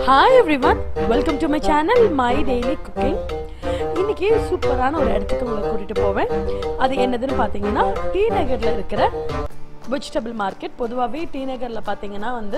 hi everyone welcome to my channel my daily cooking இன்னைக்கு சூப்பரான ஒரு இடத்துக்கு உங்களை கூட்டிட்டு போவேன் அது என்னதுன்னு பார்த்தீங்கன்னா டி நகரில் இருக்கிற வெஜிடபிள் மார்க்கெட் பொதுவாகவே டி நகரில் பார்த்தீங்கன்னா வந்து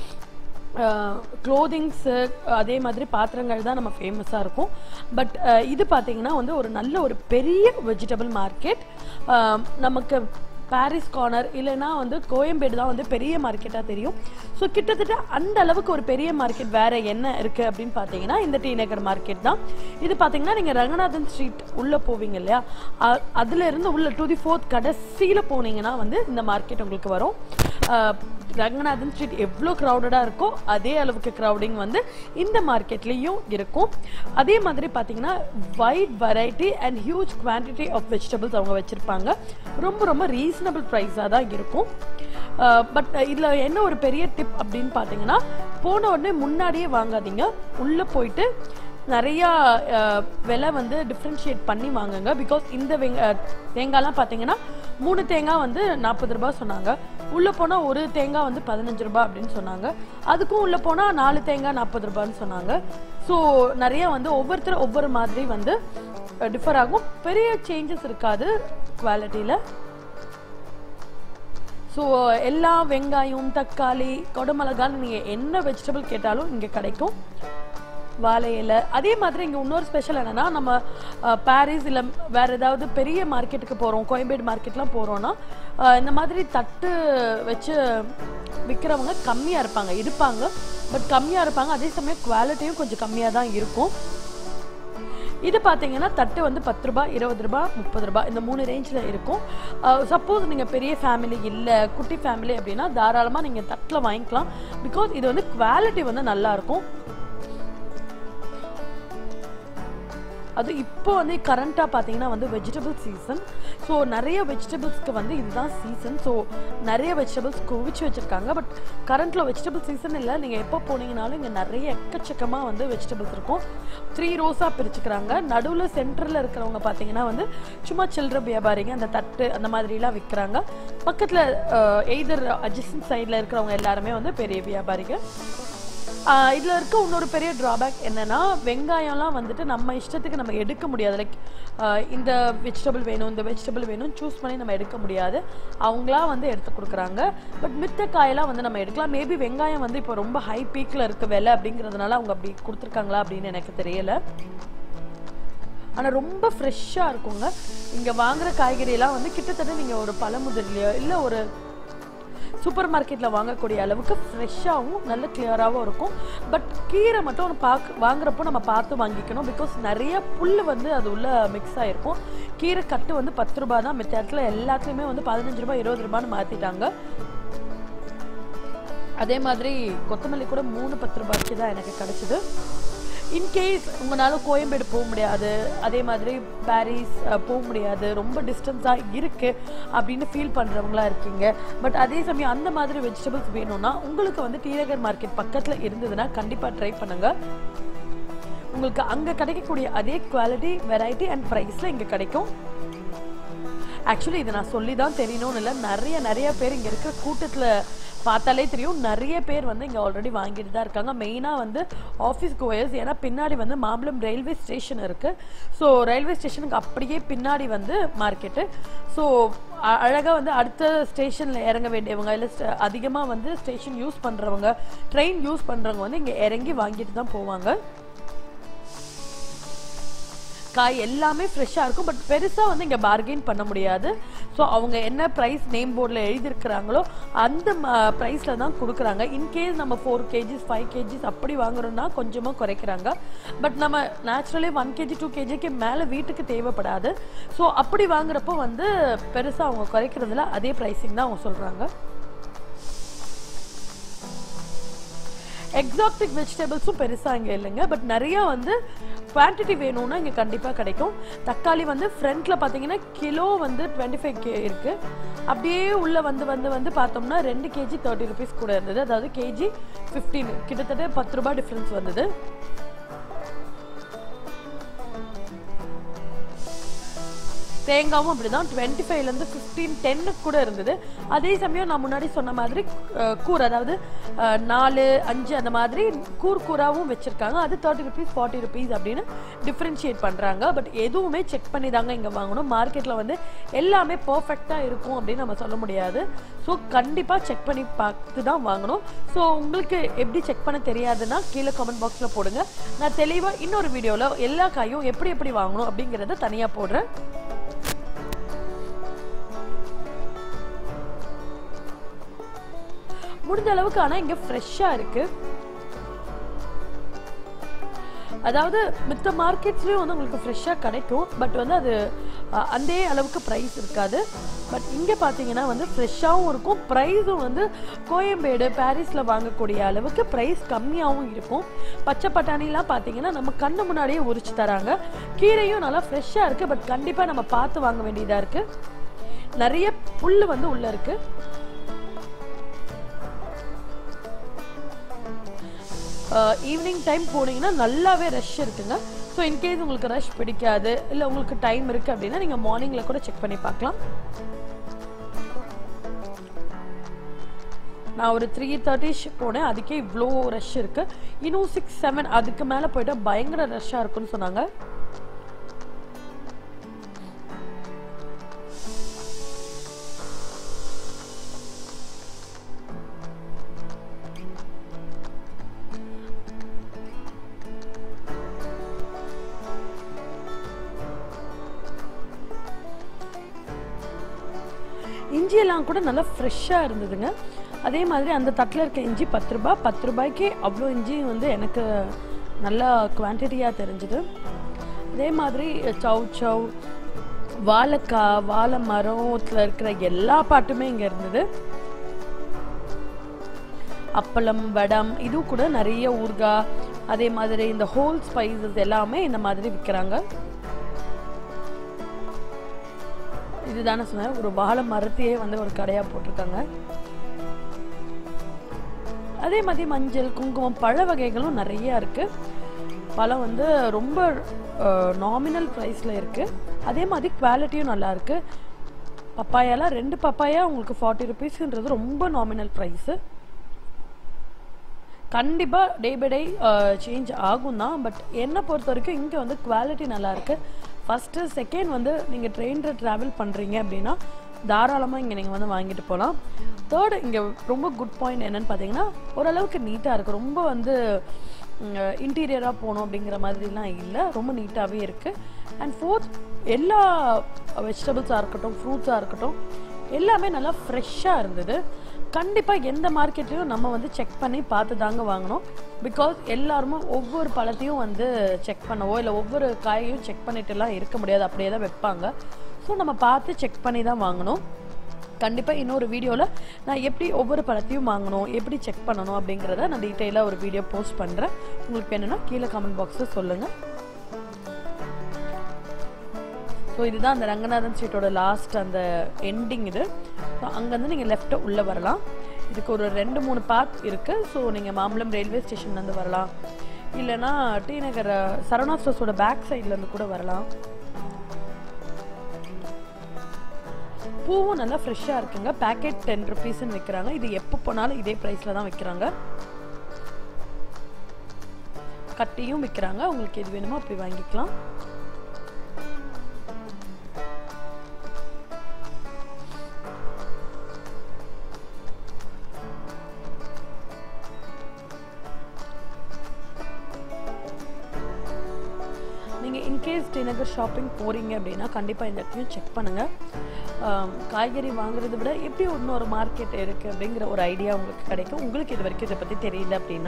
க்ளோதிங்ஸு அதே மாதிரி பாத்திரங்கள் தான் நம்ம ஃபேமஸாக இருக்கும் பட் இது பார்த்தீங்கன்னா வந்து ஒரு நல்ல ஒரு பெரிய வெஜிடபிள் மார்க்கெட் நமக்கு பாரிஸ் கார்னர் இல்லைன்னா வந்து கோயம்பேடு தான் வந்து பெரிய மார்க்கெட்டாக தெரியும் ஸோ கிட்டத்தட்ட அந்த அளவுக்கு ஒரு பெரிய மார்க்கெட் வேற என்ன இருக்குது அப்படின்னு பார்த்தீங்கன்னா இந்த டி நகர் மார்க்கெட் தான் இது பார்த்தீங்கன்னா நீங்கள் ரங்கநாதன் ஸ்ட்ரீட் உள்ளே போவீங்க இல்லையா அ- அதுல இருந்து உள்ள டு தி ஃபோர்த் கடைசியில் போனீங்கன்னா வந்து இந்த மார்க்கெட் உங்களுக்கு வரும் அஹ், ரங்கநாதன் ஸ்ட்ரீட் எவ்வளோ க்ரௌடடாக இருக்கோ அதே அளவுக்கு க்ரௌடிங் வந்து இந்த மார்க்கெட்லேயும் இருக்கும் அதே மாதிரி பார்த்தீங்கன்னா wide variety and huge quantity of vegetables அவங்க வச்சுருப்பாங்க ரொம்ப ரொம்ப ரீசனபிள் ப்ரைஸாக தான் இருக்கும் பட் இதில் என்ன ஒரு பெரிய டிப் அப்படின்னு பார்த்தீங்கன்னா போன உடனே முன்னாடியே வாங்காதீங்க உள்ளே போயிட்டு நிறையா அஹ், விலை வந்து டிஃப்ரென்ஷியேட் பண்ணி வாங்குங்க பிகாஸ் இந்த வெங்க அஹ், தேங்காய்லாம் பார்த்தீங்கன்னா மூணு தேங்காய் வந்து நாற்பது ரூபாய் சொன்னாங்க உள்ளே போனால் ஒரு தேங்காய் வந்து பதினஞ்சு ரூபாய் அப்படின்னு சொன்னாங்க அதுக்கும் உள்ளே போனால் நாலு தேங்காய் நாற்பது ரூபான்னு சொன்னாங்க ஸோ நிறைய வந்து ஒவ்வொருத்தரும் ஒவ்வொரு மாதிரி வந்து டிஃபர் ஆகும் பெரிய சேஞ்சஸ் இருக்காது குவாலிட்டியில் ஸோ எல்லா வெங்காயம் தக்காளி கொடமிளகான்னு நீங்கள் என்ன வெஜிடபிள் கேட்டாலும் இங்கே கிடைக்கும் வாழை இலை அதே மாதிரி இங்கே இன்னொரு ஸ்பெஷல் என்னன்னா நம்ம அஹ், பாரிஸ் இல்லை வேற ஏதாவது பெரிய மார்க்கெட்டுக்கு போகிறோம் கோயம்பேடு மார்க்கெட்லாம் போகிறோன்னா இந்த மாதிரி தட்டு வச்சு விற்கிறவங்க கம்மியாக இருப்பாங்க இருப்பாங்க பட் கம்மியாக இருப்பாங்க அதே சமயம் குவாலிட்டியும் கொஞ்சம் கம்மியாக தான் இருக்கும் இது பார்த்தீங்கன்னா தட்டு வந்து பத்து ரூபாய் இருபது ரூபாய் முப்பது ரூபாய் இந்த மூணு ரேஞ்சில் இருக்கும் சப்போஸ் நீங்கள் பெரிய ஃபேமிலி இல்லை குட்டி ஃபேமிலி அப்படின்னா தாராளமாக நீங்கள் தட்டில் வாங்கிக்கலாம் பிகாஸ் இது வந்து குவாலிட்டி வந்து நல்லா இருக்கும் அது இப்போ வந்து கரண்ட்டாக பார்த்தீங்கன்னா வந்து வெஜிடபிள் சீசன் ஸோ நிறைய வெஜிடபிள்ஸ்க்கு வந்து இதுதான் சீசன் ஸோ நிறைய வெஜிடபிள்ஸ் குவிச்சு வச்சுருக்காங்க பட் கரண்ட்டில் வெஜிடபிள் சீசன் இல்லை நீங்கள் எப்போ போனீங்கனாலும் இங்கே நிறைய எக்கச்சக்கமாக வந்து வெஜிடபிள்ஸ் இருக்கும் த்ரீ ரோஸாக பிரிச்சுக்கிறாங்க நடுவில் சென்டரில் இருக்கிறவங்க பார்த்தீங்கன்னா வந்து சும்மா சில்லற வியாபாரிங்க அந்த தட்டு அந்த மாதிரிலாம் விற்கிறாங்க பக்கத்தில் எய்தர் அட்ஜஸ்டன் சைடில் இருக்கிறவங்க எல்லாருமே வந்து பெரிய வியாபாரிங்க ஆஹ் இதுல இருக்க இன்னொரு பெரிய டிராபேக் என்னன்னா வெங்காயம்லாம் வந்துட்டு நம்ம இஷ்டத்துக்கு நம்ம எடுக்க முடியாது லைக் இந்த வெஜிடபிள் வேணும் இந்த வெஜிடபிள் வேணும் சூஸ் பண்ணி நம்ம எடுக்க முடியாது அவங்களா வந்து எடுத்து கொடுக்குறாங்க பட் மித்த காயெல்லாம் வந்து நம்ம எடுக்கலாம் மேபி வெங்காயம் வந்து இப்போ ரொம்ப ஹை பீக்கில் இருக்க விலை அப்படிங்கிறதுனால அவங்க அப்படி கொடுத்துருக்காங்களா அப்படின்னு எனக்கு தெரியல ஆனால் ரொம்ப ஃப்ரெஷ்ஷாக இருக்குங்க இங்கே வாங்குற காய்கறியெல்லாம் வந்து கிட்டத்தட்ட நீங்கள் ஒரு பழமுதிர்லையோ இல்லை ஒரு சூப்பர் மார்க்கெட்டில் வாங்கக்கூடிய அளவுக்கு ஃப்ரெஷ்ஷாகவும் நல்ல கிளியராகவும் இருக்கும் பட் கீரை மட்டும் ஒன்று பார்க்க வாங்குறப்போ நம்ம பார்த்து வாங்கிக்கணும் பிகாஸ் நிறைய புல் வந்து அது உள்ள மிக்ஸ் ஆகிருக்கும் கீரை கட்டு வந்து பத்து ரூபாய் தான் மித்த இடத்துல எல்லாத்துலேயுமே வந்து பதினஞ்சு ரூபாய் இருபது ரூபான்னு மாற்றிட்டாங்க அதே மாதிரி கொத்தமல்லி கூட மூணு பத்து ரூபாய்க்கு தான் எனக்கு கிடச்சிது இன்கேஸ் உங்களால் கோயம்பேடு போக முடியாது அதே மாதிரி பாரிஸ் அஹ், போக முடியாது ரொம்ப டிஸ்டன்ஸாக இருக்குது அப்படின்னு ஃபீல் பண்ணுறவங்களா இருக்கீங்க பட் அதே சமயம் அந்த மாதிரி வெஜிடபிள்ஸ் வேணும்னா உங்களுக்கு வந்து டீநகர் மார்க்கெட் பக்கத்தில் இருந்ததுன்னா கண்டிப்பாக ட்ரை பண்ணுங்கள் உங்களுக்கு அங்கே கிடைக்கக்கூடிய அதே குவாலிட்டி வெரைட்டி அண்ட் ப்ரைஸில் இங்கே கிடைக்கும் ஆக்சுவலி இதை நான் சொல்லி தான் தெரியணும்னு இல்லை நிறைய நிறைய பேர் இங்கே இருக்கிற கூட்டத்தில் பார்த்தாலே தெரியும் நிறைய பேர் வந்து இங்கே ஆல்ரெடி வாங்கிட்டு தான் இருக்காங்க மெயினாக வந்து ஆஃபீஸ் கோயர்ஸ் ஏன்னா பின்னாடி வந்து மாம்பலம் ரயில்வே ஸ்டேஷன் இருக்குது ஸோ ரயில்வே ஸ்டேஷனுக்கு அப்படியே பின்னாடி வந்து மார்க்கெட்டு ஸோ அழகாக வந்து அடுத்த ஸ்டேஷனில் இறங்க வேண்டியவங்க இல்லை அதிகமாக வந்து ஸ்டேஷன் யூஸ் பண்ணுறவங்க ட்ரெயின் யூஸ் பண்ணுறவங்க வந்து இங்கே இறங்கி வாங்கிட்டு தான் போவாங்க காய் எல்லாமே ஃப்ரெஷ்ஷாக இருக்கும் பட் பெருசாக வந்து இங்கே பார்கெயின் பண்ண முடியாது ஸோ அவங்க என்ன ப்ரைஸ் நேம் போர்டில் எழுதியிருக்கிறாங்களோ அந்த ப்ரைஸில் தான் கொடுக்குறாங்க இன்கேஸ் நம்ம ஃபோர் கேஜிஸ் ஃபைவ் கேஜிஸ் அப்படி வாங்குறோம்னா கொஞ்சமாக குறைக்கிறாங்க பட் நம்ம நேச்சுரலி ஒன் கேஜி டூ கேஜிக்கு மேலே வீட்டுக்கு தேவைப்படாது ஸோ அப்படி வாங்குறப்போ வந்து பெருசாக அவங்க குறைக்கிறதுல அதே ப்ரைஸிங் தான் அவங்க சொல்கிறாங்க எக்ஸாக்டிக் வெஜிடபிள்ஸும் பெருசாக இங்கே இல்லைங்க பட் நிறையா வந்து குவான்டிட்டி வேணும்னா இங்கே கண்டிப்பாக கிடைக்கும் தக்காளி வந்து ஃப்ரண்ட்டில் பார்த்தீங்கன்னா கிலோ வந்து டுவெண்ட்டி ஃபைவ் கே இருக்குது அப்படியே உள்ளே வந்து வந்து வந்து பார்த்தோம்னா ரெண்டு கேஜி தேர்ட்டி ருபீஸ் கூட இருந்தது அதாவது கேஜி ஃபிஃப்டீன் கிட்டத்தட்ட பத்து ரூபாய் டிஃப்ரென்ஸ் வந்தது தேங்காவும் அப்படி தான் டுவெண்ட்டி ஃபைவ்லேருந்து ஃபிஃப்டீன் டென்னுக்கு கூட இருந்தது அதே சமயம் நான் முன்னாடி சொன்ன மாதிரி அஹ், கூர் அதாவது அஹ், நாலு அஞ்சு அந்த மாதிரி கூர் கூராவும் வச்சுருக்காங்க அது தேர்ட்டி ருபீஸ் ஃபார்ட்டி ருபீஸ் அப்படின்னு டிஃப்ரென்ஷியேட் பண்ணுறாங்க பட் எதுவுமே செக் பண்ணி தாங்க இங்கே வாங்கணும் மார்க்கெட்டில் வந்து எல்லாமே பர்ஃபெக்டாக இருக்கும் அப்படின்னு நம்ம சொல்ல முடியாது ஸோ கண்டிப்பாக செக் பண்ணி பார்த்து தான் வாங்கணும் ஸோ உங்களுக்கு எப்படி செக் பண்ண தெரியாதுன்னா கீழே கமெண்ட் பாக்ஸில் போடுங்க நான் தெளிவாக இன்னொரு வீடியோவில் எல்லா காயும் எப்படி எப்படி வாங்கணும் அப்படிங்கிறத தனியாக போடுறேன் முடிஞ்ச அளவுக்கு ஆனால் இங்கே ஃப்ரெஷ்ஷாக இருக்குது அதாவது மித்த மார்க்கெட்ஸ்லேயும் வந்து உங்களுக்கு ஃப்ரெஷ்ஷாக கிடைக்கும் பட் வந்து அது அஹ், அந்த அளவுக்கு ப்ரைஸ் இருக்காது பட் இங்கே பார்த்தீங்கன்னா வந்து ஃப்ரெஷ்ஷாகவும் இருக்கும் ப்ரைஸும் வந்து கோயம்பேடு பாரிஸில் வாங்கக்கூடிய அளவுக்கு ப்ரைஸ் கம்மியாகவும் இருக்கும் பச்சை பட்டாணிலாம் பார்த்தீங்கன்னா நம்ம கண்ணு முன்னாடியே உரிச்சு தராங்க கீரையும் நல்லா ஃப்ரெஷ்ஷாக இருக்குது பட் கண்டிப்பாக நம்ம பார்த்து வாங்க வேண்டியதாக இருக்குது நிறைய புல் வந்து உள்ளே இருக்குது ஈவினிங் டைம் போனீங்கன்னா நல்லாவே ரஷ் இருக்குங்க ஸோ இன்கேஸ் உங்களுக்கு ரஷ் பிடிக்காது இல்லை உங்களுக்கு டைம் இருக்குது அப்படின்னா நீங்கள் மார்னிங்கில் கூட செக் பண்ணி பார்க்கலாம் நான் ஒரு த்ரீ தேர்ட்டிஷ் போனேன் அதுக்கே இவ்வளோ ரஷ் இருக்குது இன்னும் சிக்ஸ் செவன் அதுக்கு மேலே போயிட்டா பயங்கர ரஷ்ஷாக இருக்குன்னு சொன்னாங்க இஞ்சியெல்லாம் கூட நல்லா ஃப்ரெஷ்ஷாக இருந்ததுங்க அதே மாதிரி அந்த தட்டில் இருக்க இஞ்சி பத்து ரூபாய் பத்து ரூபாய்க்கே அவ்வளோ இஞ்சி வந்து எனக்கு நல்லா குவான்டிட்டியாக தெரிஞ்சுது அதே மாதிரி சவ் சவ் வாழைக்காய் வாழை மரத்தில் இருக்கிற எல்லா பாட்டுமே இங்கே இருந்தது அப்பளம் வடம் இது கூட நிறைய ஊறுகாய் அதே மாதிரி இந்த ஹோல் ஸ்பைசஸ் எல்லாமே இந்த மாதிரி விற்கிறாங்க இதுதானே சொன்னேன் ஒரு வாழை மரத்தையே வந்து ஒரு கடையாக போட்டிருக்காங்க அதே மாதிரி மஞ்சள் குங்குமம் பழ வகைகளும் நிறைய இருக்குது பழம் வந்து ரொம்ப நாமினல் ப்ரைஸில் இருக்குது அதே மாதிரி குவாலிட்டியும் நல்லா இருக்கு பப்பாயாலாம் ரெண்டு பப்பாயா உங்களுக்கு ஃபார்ட்டி ருபீஸ்ன்றது ரொம்ப நாமினல் ப்ரைஸு கண்டிப்பாக டே பை டே சேஞ்ச் ஆகும் தான் பட் என்னை பொறுத்த வரைக்கும் இங்கே வந்து குவாலிட்டி நல்லா இருக்கு ஃபஸ்ட்டு செகண்ட் வந்து நீங்கள் ட்ரெயினில் ட்ராவல் பண்ணுறீங்க அப்படின்னா தாராளமாக இங்கே நீங்கள் வந்து வாங்கிட்டு போகலாம் தேர்டு இங்கே ரொம்ப குட் பாயிண்ட் என்னன்னு பார்த்தீங்கன்னா ஓரளவுக்கு நீட்டாக இருக்குது ரொம்ப வந்து இன்டீரியராக போகணும் அப்படிங்கிற மாதிரிலாம் இல்லை ரொம்ப நீட்டாகவே இருக்குது அண்ட் ஃபோர்த் எல்லா வெஜிடபிள்ஸாக இருக்கட்டும் ஃப்ரூட்ஸாக இருக்கட்டும் எல்லாமே நல்லா ஃப்ரெஷ்ஷாக இருந்தது கண்டிப்பாக எந்த மார்க்கெட்லையும் நம்ம வந்து செக் பண்ணி பார்த்து தாங்க வாங்கணும் பிகாஸ் எல்லாருமே ஒவ்வொரு பழத்தையும் வந்து செக் பண்ணவோ இல்லை ஒவ்வொரு காயையும் செக் பண்ணிட்டுலாம் இருக்க முடியாது அப்படியே தான் வைப்பாங்க ஸோ நம்ம பார்த்து செக் பண்ணி தான் வாங்கணும் கண்டிப்பாக இன்னொரு வீடியோவில் நான் எப்படி ஒவ்வொரு பழத்தையும் வாங்கணும் எப்படி செக் பண்ணணும் அப்படிங்கிறத நான் டீட்டெயிலாக ஒரு வீடியோ போஸ்ட் பண்ணுறேன் உங்களுக்கு வேணும்னா கீழே கமெண்ட் பாக்ஸில் சொல்லுங்கள் ஸோ இதுதான் அந்த ரங்கநாதன் ஸ்ட்ரீட்டோட லாஸ்ட் அந்த எண்டிங் இது ஸோ அங்கேருந்து நீங்கள் லெஃப்ட்டை உள்ளே வரலாம் இதுக்கு ஒரு ரெண்டு மூணு பாத் இருக்குது ஸோ நீங்கள் மாம்பலம் ரயில்வே ஸ்டேஷன்லேருந்து வரலாம் இல்லைன்னா டி நகர் சரவணா ஸ்டோர்ஸோட பேக் சைட்லேருந்து கூட வரலாம் பூவும் நல்லா ஃப்ரெஷ்ஷாக இருக்குங்க பேக்கெட் டென் ருபீஸ்ன்னு விற்கிறாங்க இது எப்போ போனாலும் இதே ப்ரைஸில் தான் விற்கிறாங்க கட்டியும் விற்கிறாங்க உங்களுக்கு எது வேணுமோ அப்படி வாங்கிக்கலாம் நீங்கள் இன்கேஸ் டிநகர் ஷாப்பிங் போகிறீங்க அப்படின்னா கண்டிப்பாக இந்த இடத்தையும் செக் பண்ணுங்கள் காய்கறி வாங்குறதை விட எப்படி இன்னொரு மார்க்கெட் இருக்குது அப்படிங்கிற ஒரு ஐடியா உங்களுக்கு கிடைக்கும் உங்களுக்கு இது வரைக்கும் இதை பற்றி தெரியல அப்படின்னா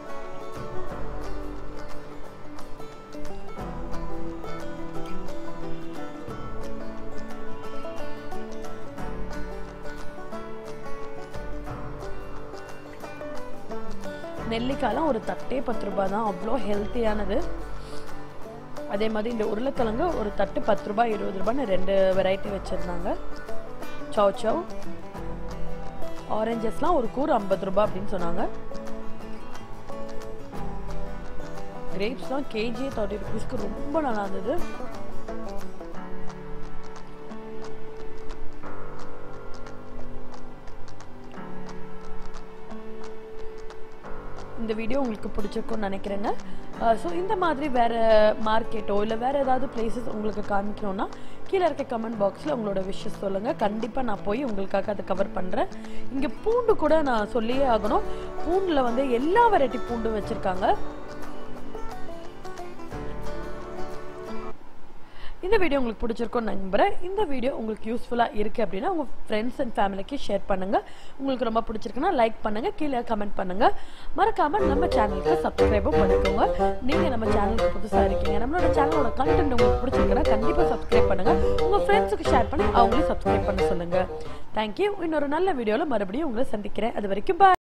நெல்லிக்காய்லாம் ஒரு தட்டே பத்து ரூபாய் தான் அவ்வளோ ஹெல்த்தியானது அதே மாதிரி இந்த உருளைக்கிழங்கு ஒரு தட்டு பத்து ரூபாய் இருபது ரூபாய்னு ரெண்டு வெரைட்டி வச்சுருந்தாங்க சவ் சவ் ஆரஞ்சஸ்லாம் ஒரு கூறு ஐம்பது ரூபாய் அப்படின்னு சொன்னாங்க கிரேப்ஸ்லாம் கேஜியே தேர்ட்டி ருபீஸ்க்கு ரொம்ப நல்லா இருந்தது இந்த வீடியோ உங்களுக்கு பிடிச்சிருக்கும்னு நினைக்கிறேங்க ஸோ இந்த மாதிரி வேறு மார்க்கெட்டோ இல்லை வேறு ஏதாவது பிளேசஸ் உங்களுக்கு காமிக்கணும்னா கீழே இருக்க கமெண்ட் பாக்ஸில் உங்களோட விஷஸ் சொல்லுங்கள் கண்டிப்பாக நான் போய் உங்களுக்காக அதை கவர் பண்ணுறேன் இங்கே பூண்டு கூட நான் சொல்லியே ஆகணும் பூண்டில் வந்து எல்லா வெரைட்டி பூண்டும் வச்சுருக்காங்க இந்த வீடியோ உங்களுக்கு பிடிச்சிருக்கும்னு நம்புறேன் இந்த வீடியோ உங்களுக்கு யூஸ்ஃபுல்லாக இருக்குது அப்படின்னா உங்கள் ஃப்ரெண்ட்ஸ் அண்ட் ஃபேமிலிக்கு ஷேர் பண்ணுங்கள் உங்களுக்கு ரொம்ப பிடிச்சிருக்குன்னா லைக் பண்ணுங்கள் கீழே கமெண்ட் பண்ணுங்கள் மறக்காமல் நம்ம சேனலுக்கு சப்ஸ்கிரைபும் பண்ணிக்கோங்க நீங்கள் நம்ம சேனலுக்கு புதுசாக இருக்கீங்க நம்மளோட சேனலோட கண்டென்ட் உங்களுக்கு பிடிச்சிருக்குன்னா கண்டிப்பாக சப்ஸ்கிரைப் பண்ணுங்கள் உங்கள் ஃப்ரெண்ட்ஸுக்கு ஷேர் பண்ணி அவங்களையும் சப்ஸ்கிரைப் பண்ண சொல்லுங்கள் தேங்க்யூ இன்னொரு நல்ல வீடியோவில் மறுபடியும் உங்களை சந்திக்கிறேன் அது வரைக்கும் பாய்